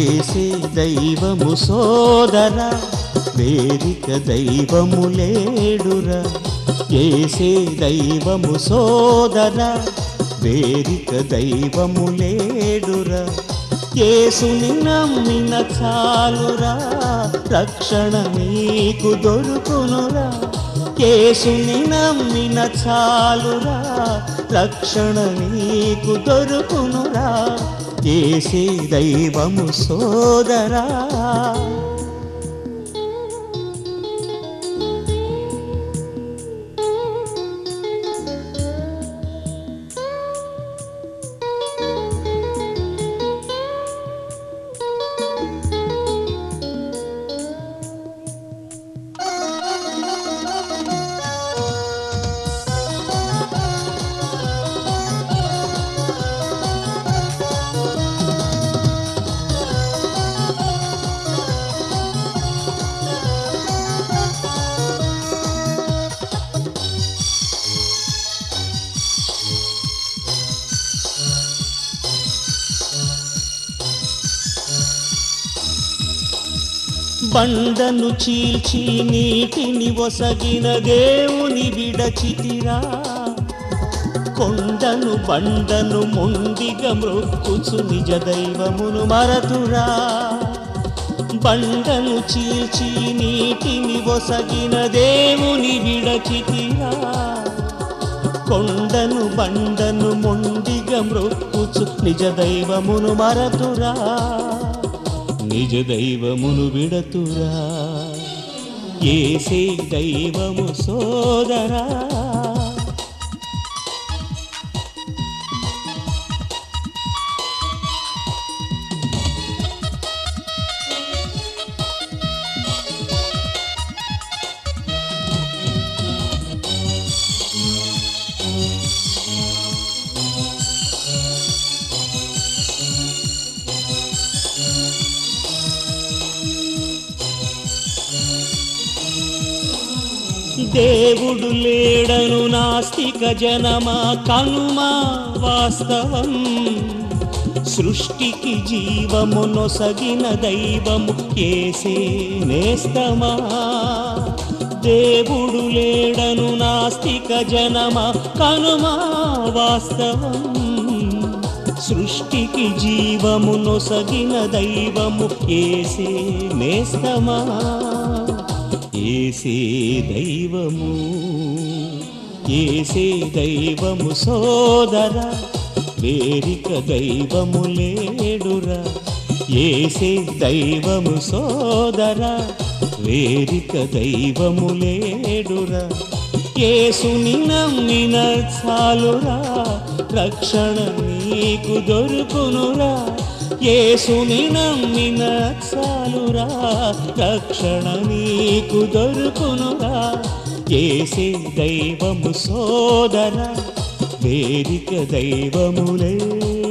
ఏసే దైవము సోదరా వేదిక దైవము లేడురా ఏసే దైవము సోదరా వేదిక దైవము లేడురా యేసుని నమ్మిన చాలురా రక్షణ నీకు దొరుకునురా యేసుని నమ్మిన చాలురా రక్షణ నీకు దొరుకునురా ఏసే దైవము సోదరా బండను చీల్చి నీటిని ఒసగిన దేవుని విడచితిరా కొండను బండను మొండిగా మృక్కుచు నిజ దైవమును మరతురా బండను చీల్చి నీటిని ఒసగిన దేవుని విడచితిరా కొండను బండను మొండిగా మృక్కుచు నిజ దైవమును మరతురా నిజ దైవమును విడతురా ఏసే దైవము సోదరా దేవుడు లేడను నాస్తిక జనమా కనుమా వాస్తవం సృష్టికి జీవము నొసగిన దైవము కేసే నేస్తమా దేవుడు లేడను నాస్తిక జనమా కనుమా వాస్తవం సృష్టికి జీవము నొసగిన దైవము ఏసే నేస్తమా ఏసే దైవము ఏసే దైవము సోదరా వేరిక దైవము లేడురా ఏసే దైవము సోదరా వేరిక దైవము లేడురా యేసుని నమ్మిన చాలురా రక్షణ నీకు దొరుకునురా యేసుని నమ్మిన చాలురా రక్షణ నీకు దొరుకునురా ఏసే దైవము సోదర వేదిక దైవములే